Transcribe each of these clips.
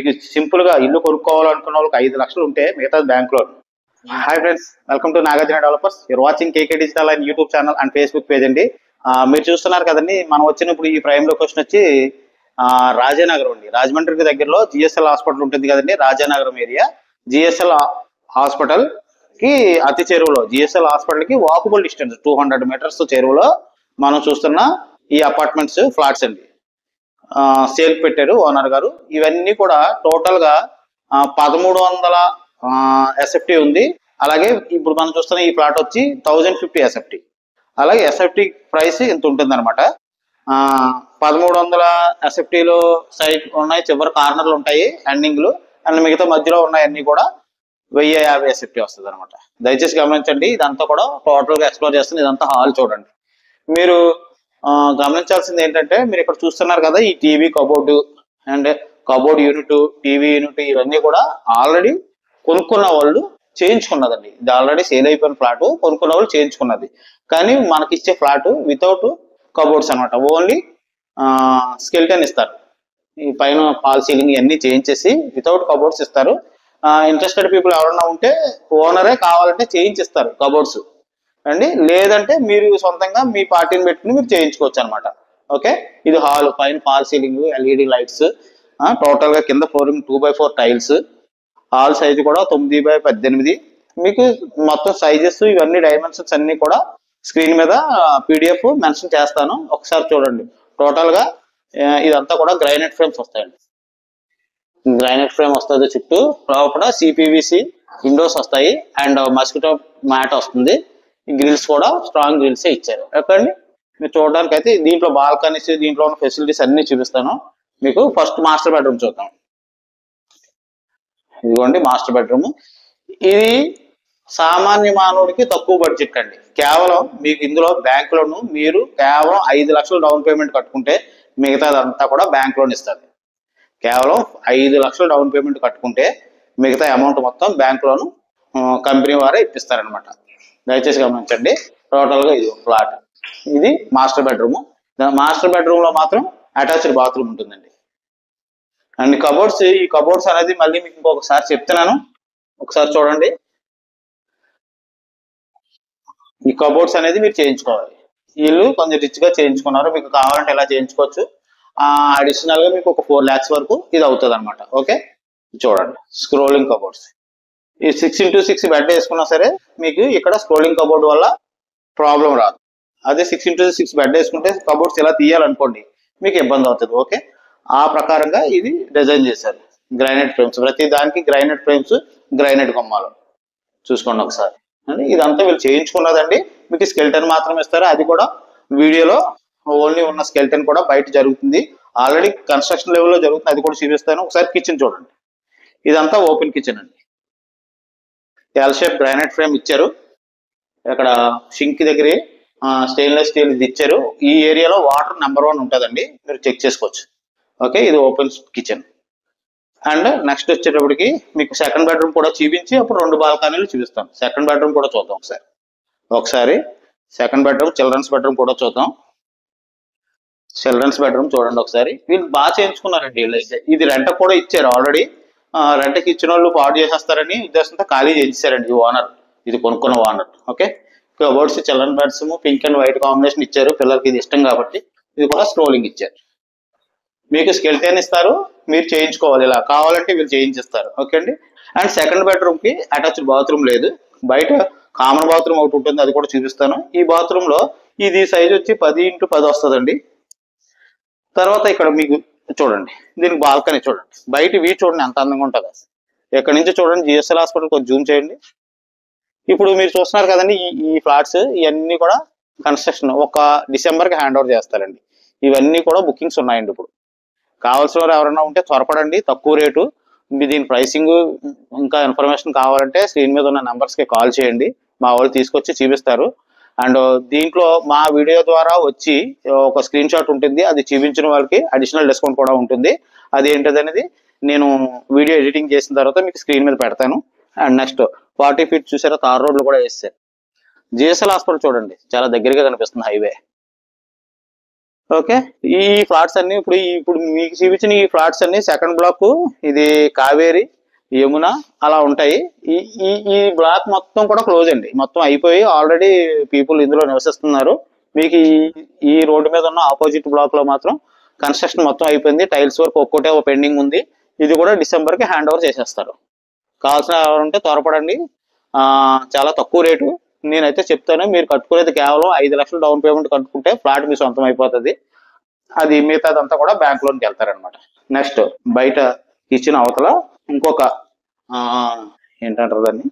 మీకు సింపుల్ గా ఇల్లు కొనుక్కోవాలనుకున్న వాళ్ళకి ఐదు లక్షలు ఉంటే మిగతా bank loan hi friends welcome to Nagarjuna developers you're watching KK digital and YouTube channel and Facebook page అండి ఆ, మీరు చూస్తున్నారు కదండి మనం వచ్చినప్పుడు ఈ ప్రైమ్ లొకేషన్ వచ్చి ఆ, రాజానగరం అండి రాజమండ్రికి దగ్గరలో జిఎస్ఎల్ హాస్పిటల్ ఉంటుంది కదండి రాజానగరం ఏరియా జిఎస్ఎల్ హాస్పిటల్ కి అతి చెరువులో జిఎస్ఎల్ హాస్పిటల్ కి walkable distance two hundred metres చెరువులో మనం చూస్తున్న ఈ అపార్ట్మెంట్స్ ఫ్లాట్స్ అండి సేల్ పెట్టారు ఓనర్ గారు ఇవన్నీ కూడా టోటల్ గా ఆ, పదమూడు వందల ఎస్ఎఫ్టీ ఉంది అలాగే ఇప్పుడు మనం చూస్తున్న ఈ ప్లాట్ వచ్చి థౌజండ్ ఫిఫ్టీ ఎస్ఎఫ్టీ అలాగే ఎస్ఎఫ్టీ ప్రైస్ ఇంత ఉంటుంది అనమాట పదమూడు వందల ఎస్ఎఫ్టీలో సైడ్ ఉన్నాయి చివరి కార్నర్లు ఉంటాయి ఎండింగ్లు అండ్ మిగతా మధ్యలో ఉన్నాయన్నీ కూడా వెయ్యి యాభై ఎస్ఎఫ్టీ వస్తుంది అనమాట దయచేసి గమనించండి ఇదంతా కూడా టోటల్ గా ఎక్స్ప్లోర్ చేస్తుంది ఇదంతా హాల్ చూడండి మీరు ఆ, గమనించాల్సింది ఏంటంటే మీరు ఇక్కడ చూస్తున్నారు కదా ఈ TV cupboard and cupboard unit TV unit ఇవన్నీ కూడా ఆల్రెడీ కొనుక్కున్న వాళ్ళు చేయించుకున్నదండి ఇది ఆల్రెడీ సేల్ అయిపోయిన ఫ్లాట్ కొనుక్కున్న వాళ్ళు చేయించుకున్నది కానీ మనకి ఇచ్చే ఫ్లాట్ వితౌట్ కబోర్డ్స్ అనమాట ఓన్లీ స్కెల్టన్ ఇస్తారు ఈ పైన పాల్ సీలింగ్ ఇవన్నీ చేయించేసి వితౌట్ కబోర్డ్స్ ఇస్తారు ఇంట్రెస్టెడ్ పీపుల్ ఎవరన్నా ఉంటే ఓనరే కావాలంటే చేయించిస్తారు కబోర్డ్స్ అండి లేదంటే మీరు సొంతంగా మీ పార్టీని పెట్టుకుని మీరు చేయించుకోవచ్చు అనమాట ఓకే ఇది హాల్ పైన fall ceiling LED lights total గా కింద flooring two by four tiles hall size కూడా తొమ్మిది బై పద్దెనిమిది మీకు మొత్తం సైజెస్ ఇవన్నీ డైమెన్షన్స్ అన్ని కూడా స్క్రీన్ మీద పీడిఎఫ్ మెన్షన్ చేస్తాను ఒకసారి చూడండి టోటల్ గా ఆ, ఇదంతా కూడా గ్రైనైట్ ఫ్రేమ్స్ వస్తాయండి గ్రైనైట్ ఫ్రేమ్ వస్తుంది చుట్టూ లోపల సిపివిసి విండోస్ వస్తాయి అండ్ మస్కిటో మ్యాట్ వస్తుంది గ్రిల్స్ కూడా స్ట్రాంగ్ గ్రిల్స్ ఇచ్చారు ఎక్కడండి మీరు చూడడానికి అయితే దీంట్లో బాల్కనీస్ దీంట్లో ఉన్న ఫెసిలిటీస్ అన్ని చూపిస్తాను మీకు ఫస్ట్ మాస్టర్ బెడ్రూమ్ చూద్దాం ఇదిగోండి మాస్టర్ బెడ్రూమ్ ఇది సామాన్య మానవుడికి తక్కువ బడ్జెట్ అండి కేవలం మీకు ఇందులో బ్యాంక్ లోన్ మీరు కేవలం ఐదు లక్షలు డౌన్ పేమెంట్ కట్టుకుంటే మిగతాదంతా కూడా బ్యాంక్ లోన్ ఇస్తుంది కేవలం ఐదు లక్షలు డౌన్ పేమెంట్ కట్టుకుంటే మిగతా అమౌంట్ మొత్తం బ్యాంక్ లోన్ కంపెనీ వారే ఇప్పిస్తారనమాట దయచేసి గమనించండి టోటల్ గా ఇది ఫ్లాట్ ఇది మాస్టర్ బెడ్రూమ్ మాస్టర్ బెడ్రూమ్ లో మాత్రం అటాచ్డ్ బాత్రూమ్ ఉంటుందండి అండ్ కబోర్డ్స్ ఈ కబోర్డ్స్ అనేది మళ్ళీ మీకు ఇంకొకసారి చెప్తున్నాను ఒకసారి చూడండి ఈ కబోర్డ్స్ అనేది మీరు చేయించుకోవాలి వీళ్ళు కొంచెం రిచ్ గా చేయించుకున్నారు మీకు కావాలంటే ఎలా చేయించుకోవచ్చు అడిషనల్ గా మీకు ఒక ఫోర్ ల్యాక్స్ వరకు ఇది అవుతుంది అనమాట ఓకే చూడండి స్క్రోలింగ్ కబోర్డ్స్ ఈ సిక్స్ ఇంటూ సిక్స్ బెడ్ వేసుకున్నా సరే మీకు ఇక్కడ స్క్రోలింగ్ కబోర్డ్ వల్ల ప్రాబ్లం రాదు అదే సిక్స్ ఇంటూ సిక్స్ బెడ్ వేసుకుంటే కబోర్డ్స్ ఇలా తీయాలనుకోండి మీకు ఇబ్బంది అవుతుంది ఓకే ఆ ప్రకారంగా ఇది డిజైన్ చేశారు గ్రైనైట్ ఫ్రేమ్స్ ప్రతి దానికి గ్రైనైట్ ఫ్రేమ్స్ గ్రైనైట్ కొమ్మాలు చూసుకోండి ఒకసారి అంటే ఇదంతా వీళ్ళు చేయించుకున్నదండి మీకు స్కెల్టన్ మాత్రం ఇస్తారు అది కూడా వీడియోలో ఓన్లీ ఉన్న స్కెల్టన్ కూడా బయట జరుగుతుంది ఆల్రెడీ కన్స్ట్రక్షన్ లెవెల్లో జరుగుతుంది అది కూడా చూపిస్తాను ఒకసారి కిచెన్ చూడండి ఇదంతా ఓపెన్ కిచెన్ అండి ఎల్ షేప్ గ్రానైట్ ఫ్రేమ్ ఇచ్చారు ఇక్కడ షింక్ దగ్గర స్టెయిన్లెస్ స్టీల్ ఇది ఇచ్చారు ఈ ఏరియాలో వాటర్ నెంబర్ వన్ ఉంటుందండి మీరు చెక్ చేసుకోవచ్చు ఓకే ఇది ఓపెన్ కిచెన్ అండ్ నెక్స్ట్ వచ్చేటప్పటికి మీకు సెకండ్ బెడ్రూమ్ కూడా చూపించి అప్పుడు రెండు బాల్కనీలు చూపిస్తాం సెకండ్ బెడ్రూమ్ కూడా చూద్దాం ఒకసారి ఒకసారి సెకండ్ బెడ్రూమ్ చిల్డ్రన్స్ బెడ్రూమ్ కూడా చూద్దాం చిల్డ్రన్స్ బెడ్రూమ్ చూడండి ఒకసారి వీళ్ళు బాగా చేయించుకున్నారండి వీళ్ళైతే ఇది రెంట్ కూడా ఇచ్చారు ఆల్రెడీ రెంట్కి ఇచ్చిన వాళ్ళు పాడు చేసేస్తారని ఉద్దేశంతో ఖాళీ చేయించారండి ఈ ఓనర్ ఇది కొనుక్కున్న owner okay cupboards children beds pink and white combination ఇచ్చారు పిల్లలకి ఇది ఇష్టం కాబట్టి ఇది కూడా స్క్రోలింగ్ ఇచ్చారు మీకు స్కెల్టన్ ఇస్తారు మీరు చేయించుకోవాలి ఇలా కావాలంటే వీళ్ళు చేయించిస్తారు ఓకే అండి అండ్ సెకండ్ బెడ్రూమ్ కి అటాచ్డ్ బాత్రూమ్ లేదు బయట కామన్ బాత్రూమ్ ఒకటి ఉంటుంది అది కూడా చూపిస్తాను ఈ బాత్రూమ్ లో ఇది సైజ్ వచ్చి పది ఇంటూ పది వస్తుందండి తర్వాత ఇక్కడ మీకు చూడండి దీనికి బాల్కనీ చూడండి బయట వ్యూ చూడండి ఎంత అందంగా ఉంటుంది ఇక్కడ నుంచి చూడండి జిఎస్ఎల్ హాస్పిటల్ కొంచెం జూమ్ చేయండి ఇప్పుడు మీరు చూస్తున్నారు కదండి ఈ ఈ ఫ్లాట్స్ ఇవన్నీ కూడా కన్స్ట్రక్షన్ ఒక డిసెంబర్ కి హ్యాండ్ ఓవర్ చేస్తారండి ఇవన్నీ కూడా బుకింగ్స్ ఉన్నాయండి ఇప్పుడు కావాల్సిన వారు ఎవరైనా ఉంటే త్వరపడండి తక్కువ రేటు మీ దీని ప్రైసింగ్ ఇంకా ఇన్ఫర్మేషన్ కావాలంటే స్క్రీన్ మీద ఉన్న numbers కి కాల్ చేయండి మా వాళ్ళు తీసుకొచ్చి చూపిస్తారు అండ్ దీంట్లో మా వీడియో ద్వారా వచ్చి ఒక స్క్రీన్ షాట్ ఉంటుంది అది చూపించిన వాళ్ళకి అడిషనల్ డిస్కౌంట్ కూడా ఉంటుంది అది ఏంటది అనేది నేను వీడియో ఎడిటింగ్ చేసిన తర్వాత మీకు స్క్రీన్ మీద పెడతాను అండ్ నెక్స్ట్ ఫార్టీ ఫీట్ చూసారా తార్ రోడ్లు కూడా వేస్తారు జిఎస్ఎల్ హాస్పిటల్ చూడండి చాలా దగ్గరగా కనిపిస్తుంది హైవే ఓకే ఈ ఫ్లాట్స్ అన్ని ఇప్పుడు ఈ- ఇప్పుడు మీకు చూపించిన ఈ ఫ్లాట్స్ అన్ని సెకండ్ బ్లాక్ ఇది కావేరి యమున అలా ఉంటాయి ఈ ఈ ఈ బ్లాక్ మొత్తం కూడా క్లోజ్ అండి మొత్తం అయిపోయి ఆల్రెడీ పీపుల్ ఇందులో నివసిస్తున్నారు మీకు ఈ ఈ రోడ్డు మీద ఉన్న ఆపోజిట్ బ్లాక్ లో మాత్రం కన్స్ట్రక్షన్ మొత్తం అయిపోయింది టైల్స్ వర్క్ ఒక్కోటే పెండింగ్ ఉంది ఇది కూడా డిసెంబర్ కి హ్యాండ్ ఓవర్ చేసేస్తారు కావాల్సిన ఎవరంటే త్వరపడండి ఆ, చాలా తక్కువ రేటు నేనైతే చెప్తాను మీరు కట్టుకునేది కేవలం ఐదు లక్షలు డౌన్ పేమెంట్ కట్టుకుంటే ఫ్లాట్ మీ సొంతం అయిపోతుంది అది మిగతాదంతా కూడా బ్యాంక్ లోన్కి వెళ్తారనమాట నెక్స్ట్ బయట కిచెన్ అవతల ఇంకొక ఆ, ఏంటంటారు దాన్ని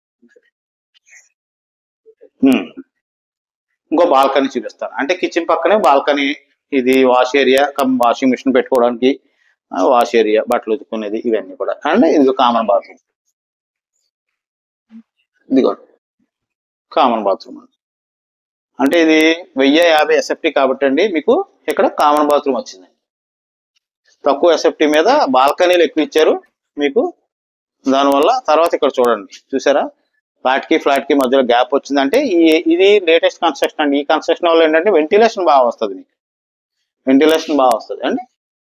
ఉమ్, ఇంకో బాల్కనీ చూపిస్తాను అంటే కిచెన్ పక్కనే బాల్కనీ ఇది wash area come washing machine పెట్టుకోవడానికి వాష్ ఏరియా బట్టలు ఉతుక్కునేది ఇవన్నీ కూడా అండ్ ఇది కామన్ బాత్రూమ్ ఇదిగో కామన్ బాత్రూమ్ అంటే ఇది వెయ్యి యాభై ఎస్ఎఫ్టీ కాబట్టి అండి మీకు ఇక్కడ కామన్ బాత్రూమ్ వచ్చింది తక్కువ ఎస్ఎఫ్టీ మీద బాల్కనీలు ఎక్కువ ఇచ్చారు మీకు దానివల్ల తర్వాత ఇక్కడ చూడండి చూసారా ఫ్లాట్ కి ఫ్లాట్ కి మధ్యలో గ్యాప్ వచ్చిందంటే ఈ ఇది లేటెస్ట్ కన్స్ట్రక్షన్ అండి ఈ కన్స్ట్రక్షన్ వల్ల ఏంటంటే వెంటిలేషన్ బాగా వస్తుంది మీకు వెంటిలేషన్ బాగా వస్తుంది అండి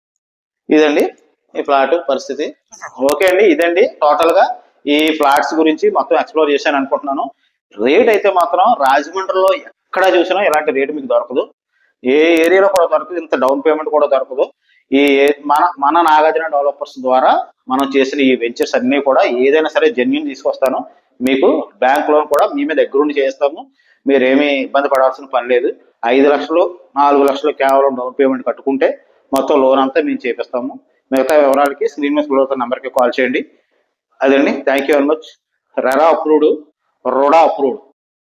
ఇదండి ఈ ఫ్లాట్ పరిస్థితి ఓకే అండి ఇదండి టోటల్ గా ఈ ఫ్లాట్స్ గురించి మొత్తం ఎక్స్ప్లోర్ చేశాను అనుకుంటున్నాను రేట్ అయితే మాత్రం రాజమండ్రిలో ఎక్కడ చూసినా ఇలాంటి రేట్ మీకు దొరకదు ఏ ఏరియాలో కూడా దొరకదు ఇంత డౌన్ పేమెంట్ కూడా దొరకదు ఈ ఏ- మన మన నాగార్జున డెవలపర్స్ ద్వారా మనం చేసిన ఈ వెంచర్స్ అన్ని కూడా ఏదైనా సరే జెన్యున్ తీసుకొస్తాను మీకు బ్యాంక్ లోన్ కూడా మీ మీద దగ్గరుండి చేస్తాము మీరేమీ ఇబ్బంది పడాల్సిన పని లేదు ఐదు లక్షలు నాలుగు లక్షలు కేవలం డౌన్ పేమెంట్ కట్టుకుంటే మొత్తం లోన్ అంతా మేము చేపిస్తాము మిగతా వివరాలకి స్క్రీన్ మీద స్క్రోల్ నెంబర్కి కాల్ చేయండి అదండి thank you very much RERA approved రోడా approved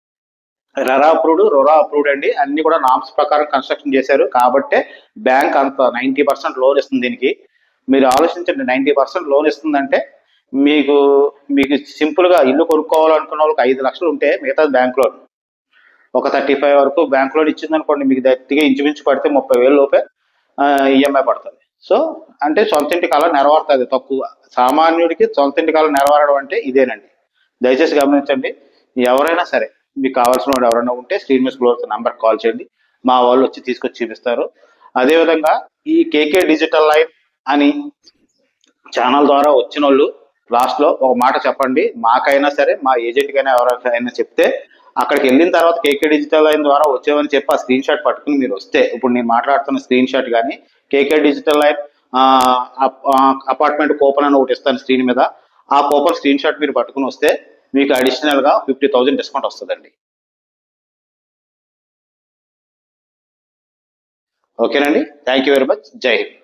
RERA approved RERA approved అండి అన్ని కూడా నామ్స్ ప్రకారం కన్స్ట్రక్షన్ చేశారు కాబట్టే బ్యాంక్ అంత నైంటీ పర్సెంట్ లోన్ ఇస్తుంది దీనికి మీరు ఆలోచించండి నైంటీ పర్సెంట్ లోన్ ఇస్తుందంటే మీకు మీకు సింపుల్ గా ఇల్లు కొనుక్కోవాలనుకున్న వాళ్ళకి ఐదు లక్షలు ఉంటే మిగతా బ్యాంక్ లోన్ ఒక థర్టీ ఫైవ్ వరకు బ్యాంక్ లోన్ ఇచ్చింది అనుకోండి మీకు గట్టిగా ఇంచుమించు పడితే ముప్పై వేలు లోపే ఈఎంఐ పడుతుంది సో అంటే సొంత ఇంటి కళ నెరవేరుతుంది తక్కువ సామాన్యుడికి సొంత ఇంటి కళ నెరవేరడం అంటే ఇదేనండి దయచేసి గమనించండి ఎవరైనా సరే మీకు కావాల్సిన వాడు ఎవరైనా ఉంటే స్క్రీన్ మీద స్క్రోల్ నంబర్ కాల్ చేయండి మా వాళ్ళు వచ్చి తీసుకొచ్చి చూపిస్తారు అదేవిధంగా ఈ కేకే డిజిటల్ లైఫ్ అని ఛానల్ ద్వారా వచ్చిన వాళ్ళు లాస్ట్ లో ఒక మాట చెప్పండి మాకైనా సరే మా ఏజెంట్ కైనా ఎవరికైనా చెప్తే అక్కడికి వెళ్ళిన తర్వాత కేకే డిజిటల్ లైన్ ద్వారా వచ్చామని చెప్పి ఆ స్క్రీన్ షాట్ పట్టుకుని మీరు వస్తే ఇప్పుడు నేను మాట్లాడుతున్న స్క్రీన్ షాట్ కానీ KK digital line apartment coupon అని ఒకటి ఇస్తాను స్క్రీన్ మీద ఆ కూపన్ స్క్రీన్ షాట్ మీరు పట్టుకుని వస్తే మీకు అడిషనల్ గా ఫిఫ్టీ థౌసండ్ డిస్కౌంట్ వస్తుందండి ఓకేనండి థ్యాంక్ యూ వెరీ మచ్ జై హింద్